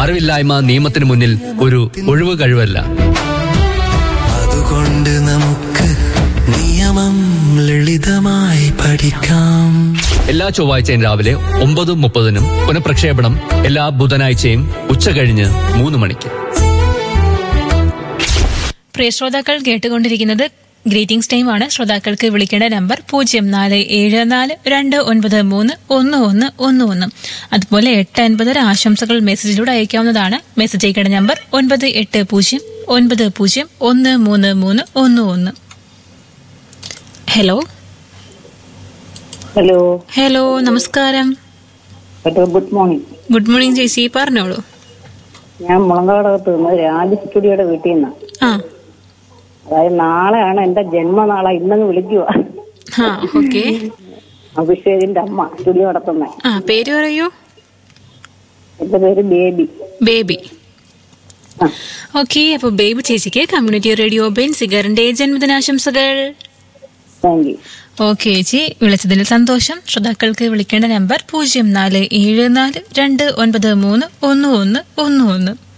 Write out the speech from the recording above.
അറിവില്ലായ്മ നിയമത്തിന് മുന്നിൽ ഒരു ഒഴിവ് കഴിവല്ല അതുകൊണ്ട് നമുക്ക് നിയമം ലളിതമായി പഠിക്കാം എല്ലാ ചൊവ്വാഴ്ചയും രാവിലെ ഒമ്പത് മുപ്പതിനും പുനഃപ്രക്ഷേപണം എല്ലാ ബുധനാഴ്ചയും ഉച്ച കഴിഞ്ഞ് മൂന്ന് മണിക്ക് പ്രിയ ശ്രോതാക്കൾ കേട്ടുകൊണ്ടിരിക്കുന്നത് ഗ്രീറ്റിംഗ്സ് ടൈം ആണ് ശ്രോതാക്കൾക്ക് വിളിക്കേണ്ട നമ്പർ പൂജ്യം നാല് ഏഴ് നാല് രണ്ട് ഒൻപത് മൂന്ന് ഒന്ന് ഒന്ന് ഒന്ന് ഒന്ന് അതുപോലെ എട്ട് അൻപതര ആശംസകൾ മെസ്സേജിലൂടെ അയക്കാവുന്നതാണ് മെസ്സേജ് അയക്കേണ്ട നമ്പർ ഒൻപത് എട്ട് പൂജ്യം ഒൻപത് പൂജ്യം ഒന്ന് മൂന്ന് മൂന്ന് ഒന്ന് ഒന്ന് ഹലോ ഹലോ ഹലോ നമസ്കാരം hello good morning good morning ചേച്ചി പറഞ്ഞോളൂ ഞാൻ മുളങ്കാടകത്ത് നിന്ന് രാജ് സ്റ്റുഡിയോയുടെ വീട്ടിൽ നിന്ന് ആ അതായത് നാളെയാണ് എന്റെ ജന്മനാളെ ഇന്നങ്ങ് വിളിക്കുക ആ ഓക്കെ അഭിഷേകിന്റെ അമ്മ സ്റ്റുഡിയോ നടത്തുന്ന ആ പേര് പറയൂ എന്റെ പേര് ബേബി ബേബി ആ ഓക്കെ അപ്പൊ ബേബി ചേച്ചിക്ക് കമ്മ്യൂണിറ്റി റേഡിയോ ബെൻസിഗറിന്റെ ജന്മദിനാശംസകൾ താങ്ക് യു ഓക്കെ ചേച്ചി വിളിച്ചതിൽ സന്തോഷം ശ്രോതാക്കൾക്ക് വിളിക്കേണ്ട നമ്പർ പൂജ്യം നാല് ഏഴ് നാല് രണ്ട് ഒൻപത് മൂന്ന് ഒന്ന് ഒന്ന് ഒന്ന് ഒന്ന്